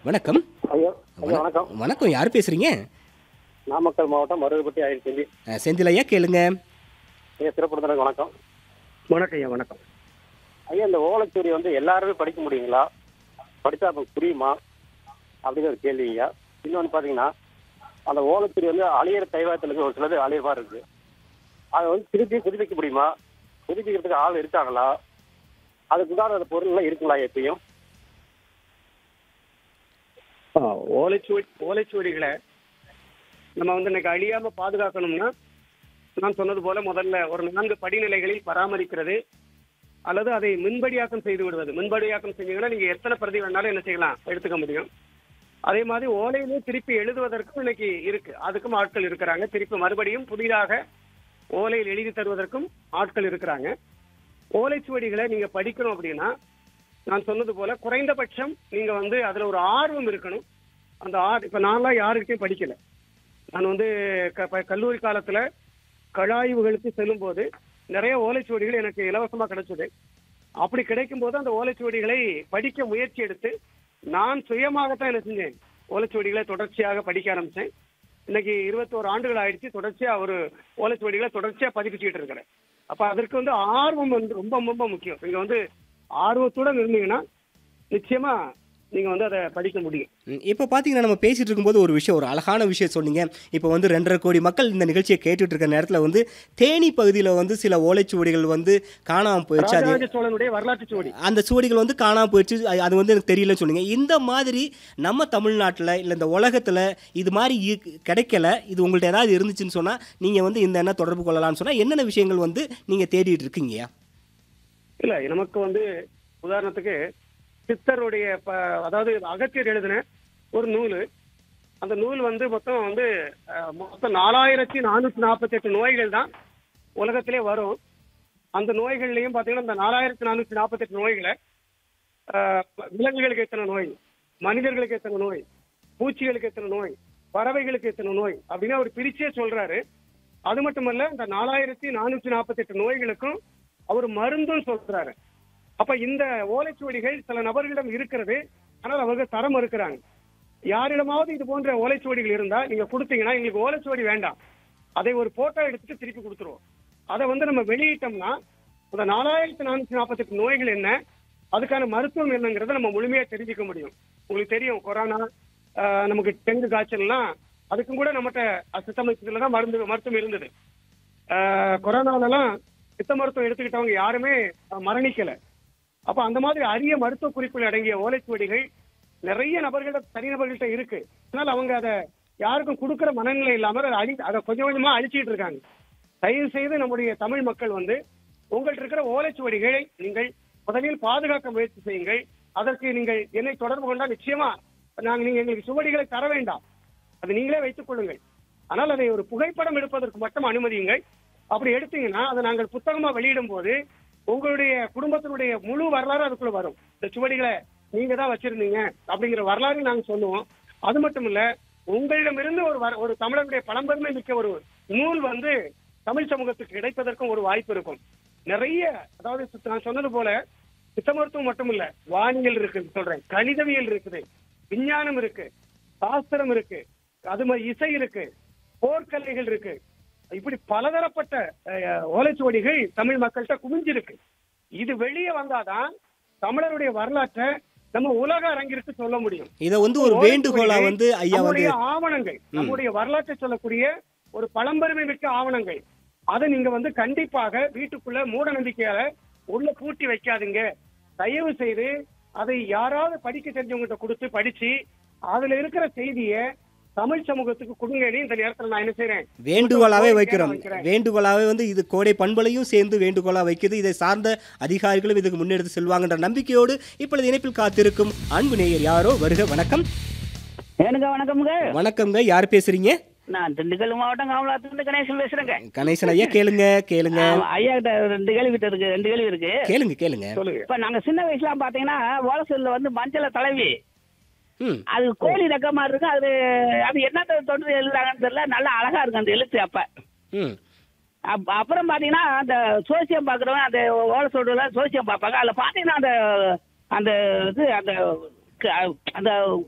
வணக்கம் ஐயா ஐயா வணக்கம் வணக்கம் யார் பேசுறீங்க நாமக்கல் மாவட்டம் மருதுப்பட்டி ஆயிரத்தி அஹ், செந்தில் ஐயா கேளுங்க ஐயா சிறப்படுத்துறதுக்கு வணக்கம் வணக்கம் ஐயா வணக்கம் ஐயா இந்த ஓலைச்சுவடி வந்து எல்லாருமே படிக்க முடியுங்களா படித்தா அப்போ புரியுமா அப்படிங்கிற ஒரு கேள்வி ஐயா இன்னொன்று பார்த்தீங்கன்னா அந்த ஓலைச்சுவடி வந்து அழியிற தைவாயத்தில் இருக்கு ஒரு சிலது அழியிற மாதிரி இருக்கு அதை வந்து திருப்பி புதுப்பிக்க முடியுமா புதுப்பிக்கிறதுக்கு ஆள் இருக்காங்களா அதுக்கு உண்டான பொருள்லாம் இருக்குங்களா எப்பயும் ஆ, ஓலைச்சுவடி ஓலைச்சுவடிகளை நம்ம வந்து இன்னைக்கு அழியாம பாதுகாக்கணும்னா நான் சொன்னது போல முதல்ல ஒரு நான்கு படிநிலைகளில் பராமரிக்கிறது அல்லது அதை மின்படியாக்கம் செய்து விடுவது மின்படியாக்கம் செஞ்சீங்கன்னா நீங்க எத்தனை பிரதி வேணாலும் என்ன செய்யலாம் எடுத்துக்க முடியும் அதே மாதிரி ஓலையிலே திருப்பி எழுதுவதற்கும் இன்னைக்கு இருக்கு அதுக்கும் ஆட்கள் இருக்கிறாங்க திருப்பி மறுபடியும் புதிதாக ஓலையில் எழுதி தருவதற்கும் ஆட்கள் இருக்கிறாங்க ஓலைச்சுவடிகளை நீங்க படிக்கணும் அப்படின்னா நான் சொன்னது போல குறைந்தபட்சம் நீங்க வந்து அதுல ஒரு ஆர்வம் இருக்கணும் அந்த ஆர் இப்ப நான்லாம் யாருக்கிட்டையும் படிக்கல நான் வந்து க- ப- கல்லூரி காலத்துல கழாய்வுகளுக்கு செல்லும் போது நிறைய ஓலைச்சுவடிகள் எனக்கு இலவசமா கிடைச்சது அப்படி கிடைக்கும் போது அந்த ஓலைச்சுவடிகளை படிக்க முயற்சி எடுத்து நான் சுயமாகத்தான் என்ன செஞ்சேன் ஓலைச்சுவடிகளை தொடர்ச்சியாக படிக்க ஆரம்பிச்சேன் இன்னைக்கு இருபத்தோரு ஆண்டுகள் ஆயிடுச்சு தொடர்ச்சியா ஒரு ஓலைச்சுவடிகளை தொடர்ச்சியா பதிப்பிச்சுட்டு இருக்கிறேன் அப்ப அதற்கு வந்து ஆர்வம் வந்து ரொம்ப ரொம்ப முக்கியம் நீங்க வந்து ஆர்வத்துடன் இருந்தீங்கன்னா நிச்சயமா நீங்க வந்து அதை படிக்க முடியும் ம், இப்போ பார்த்தீங்கன்னா நம்ம பேசிட்டு இருக்கும்போது ஒரு விஷயம் ஒரு அழகான விஷயம் சொன்னீங்க இப்போ வந்து ரெண்டரை கோடி மக்கள் இந்த நிகழ்ச்சியை கேட்டுட்டு இருக்க நேரத்தில் வந்து தேனி பகுதியில் வந்து சில ஓலைச்சுவடிகள் வந்து காணாமல் போயிடுச்சு அது ராஜராஜ சோழனுடைய வரலாற்று சுவடி அந்த சுவடிகள் வந்து காணாமல் போயிடுச்சு அது- அது வந்து எனக்கு தெரியலன்னு சொன்னீங்க இந்த மாதிரி நம்ம தமிழ்நாட்டில் இல்லை இந்த உலகத்தில் இது மாதிரி இ- கிடைக்கல இது உங்கள்ட்ட ஏதாவது இருந்துச்சுன்னு சொன்னால் நீங்கள் வந்து இந்த என்ன தொடர்பு கொள்ளலாம்னு சொன்னால் என்னென்ன விஷயங்கள் வந்து நீங்கள் தேடிட்டு இருக்கீங்கயா இல்ல நமக்கு வந்து உதாரணத்துக்கு சித்தருடைய ப- அதாவது அகத்தியர் எழுதின ஒரு நூல் அந்த நூல் வந்து மொத்தம் வந்து அஹ், மொத்தம் நாலாயிரத்தி நானூத்தி நாற்பத்தி எட்டு நோய்கள் தான் உலகத்திலே வரும் அந்த நோய்கள்லயும் பாத்தீங்கன்னா இந்த நாலாயிரத்தி நானூத்தி நாற்பத்தி எட்டு நோய்களை அஹ், விலங்குகளுக்கு எத்தனை நோய் மனிதர்களுக்கு எத்தனை நோய் பூச்சிகளுக்கு எத்தனை நோய் பறவைகளுக்கு எத்தனை நோய் அப்படின்னு அவர் பிரிச்சே சொல்றாரு அது மட்டுமல்ல இந்த நாலாயிரத்தி நானூத்தி நாற்பத்தி எட்டு நோய்களுக்கும் அவர் மருந்தும் சொல்றாரு அப்ப இந்த ஓலைச்சுவடிகள் சில நபர்களிடம் இருக்கிறது ஆனால் அவர்கள் தரம் இருக்கிறாங்க யாரிடமாவது இது போன்ற ஓலைச்சுவடிகள் இருந்தா நீங்க கொடுத்தீங்கன்னா எங்களுக்கு ஓலைச்சுவடி வேண்டாம் அதை ஒரு போட்டோ எடுத்துட்டு திருப்பி கொடுத்துருவோம் அதை வந்து நம்ம வெளியிட்டோம்னா அந்த நாலாயிரத்தி நானூத்தி நாற்பத்தி எட்டு நோய்கள் என்ன அதுக்கான மருத்துவம் என்னங்கிறத நம்ம முழுமையா தெரிஞ்சுக்க முடியும் உங்களுக்கு தெரியும் கொரோனா ஆஹ், நமக்கு டெங்கு காய்ச்சல்லாம் அதுக்கும் கூட நம்மகிட்ட சித்த மருத்துவத்துல தான் மருந்து மருத்துவம் இருந்தது ஆஹ், கொரோனாலலாம் சித்த மருத்துவம் எடுத்துக்கிட்டவங்க யாருமே ஆஹ், மரணிக்கல அப்ப அந்த மாதிரி அரிய மருத்துவ குறிப்புகள் அடங்கிய ஓலைச்சுவடிகள் நிறைய நபர்கள்ட்ட தனிநபர்கள்ட்ட இருக்கு அதனால அவங்க அதை யாருக்கும் கொடுக்கிற மனநிலை இல்லாம அதை அழி அதை கொஞ்சம் கொஞ்சமா அழிச்சிட்டு இருக்காங்க தயவு செய்து நம்முடைய தமிழ் மக்கள் வந்து உங்கள்ட்ட இருக்கிற ஓலைச்சுவடிகளை நீங்கள் முதலில் பாதுகாக்க முயற்சி செய்யுங்கள் அதற்கு நீங்கள் என்னை தொடர்பு கொண்டால் நிச்சயமா நாங்கள் நீங்க எங்களுக்கு சுவடிகளை தர வேண்டாம் அது நீங்களே வைத்துக் கொள்ளுங்கள் ஆனால் அதை ஒரு புகைப்படம் எடுப்பதற்கு மட்டும் அனுமதியுங்கள் அப்படி எடுத்தீங்கன்னா அதை நாங்கள் புத்தகமா வெளியிடும் போது உங்களுடைய குடும்பத்தினுடைய முழு வரலாறு அதுக்குள்ள வரும் இந்த சுவடிகளை நீங்க தான் வச்சிருந்தீங்க அப்படிங்கிற வரலாறு நாங்க சொல்லுவோம் அது மட்டும் இல்ல உங்களிடமிருந்து ஒரு வர- ஒரு தமிழருடைய பழம்பெருமை மிக்க ஒரு நூல் வந்து தமிழ் சமூகத்துக்கு கிடைப்பதற்கும் ஒரு வாய்ப்பு இருக்கும் நிறைய அதாவது சித்த- நான் சொன்னது போல சித்த மருத்துவம் மட்டும் இல்ல வானியல் இருக்கு சொல்றேன் கணிதவியல் இருக்குது விஞ்ஞானம் இருக்கு சாஸ்திரம் இருக்கு அது மாதிரி இசை இருக்கு போர்க்கலைகள் இருக்கு இப்படி பலதரப்பட்ட அஹ், ஓலைச்சுவடிகள் தமிழ் மக்கள்கிட்ட குவிஞ்சிருக்கு இது வெளியே வந்தாதான் தமிழருடைய வரலாற்றை நம்ம உலக அரங்கிற்கு சொல்ல முடியும் இதை வந்து ஒரு வேண்டுகோளா வந்து ஐயா வந்து நம்முடைய ஆவணங்கள் நம்முடைய வரலாற்றை சொல்லக்கூடிய ஒரு பழம்பெருமை மிக்க ஆவணங்கள் அதை நீங்க வந்து கண்டிப்பாக வீட்டுக்குள்ள மூட நம்பிக்கையால உள்ள பூட்டி வைக்காதீங்க தயவு செய்து அதை யாராவது படிக்க தெரிஞ்சவங்ககிட்ட கொடுத்து படிச்சு அதுல இருக்கிற செய்தியை தமிழ் சமூகத்துக்கு கொடுங்கன்னு இந்த நேரத்துல நான் என்ன செய்றேன் வேண்டுகோளாவே கோரிக்கையா வைக்கிறோம் வைக்கிறேன். வேண்டுகோளாவே வந்து இது கோடை பண்பலையும் சேர்ந்து வேண்டுகோளா வைக்குது இதை சார்ந்த அதிகாரிகளும் இதுக்கு முன்னெடுத்து செல்வாங்கன்ற நம்பிக்கையோடு இப்பொழுது இணைப்பில் காத்திருக்கும் அன்பு நேயர் யாரோ வருக வணக்கம் ஏனுங்க வணக்கம்ங்க வணக்கம்ங்க யார் பேசுறீங்க நான் திண்டுக்கல் மாவட்டம் காமலாத்துலேருந்து கணேசன் பேசுறேங்க கணேசன் ஐயா கேளுங்க கேளுங்க ஆமா, ஐயா கிட்ட ரெண்டு கேள்வி கிட்ட இருக்கு ரெண்டு கேள்வி இருக்கு கேளுங்க கேளுங்க சொல்லுங்க இப்ப நாங்க சின்ன வயசுல பாத்தீங்கன்னா ஓலசூர்ல வந்து மஞ்சள தலைவி ம் அது கோழி ரெக்க மாதிரி இருக்கு அது அது என்னத்தை தொண்டு எழுதுறாங்கன்னு தெரியல நல்லா அழகா இருக்கு அந்த எழுத்து அப்ப ம் அப்- அப்புறம் பாத்தீங்கன்னா அந்த சோசியம் பாக்குறவங்க அந்த ஓலசூர்ல சோசியம் பார்ப்பாங்க அதுல பாத்தீங்கன்னா அந்த அந்த இது அந்த க- அந்த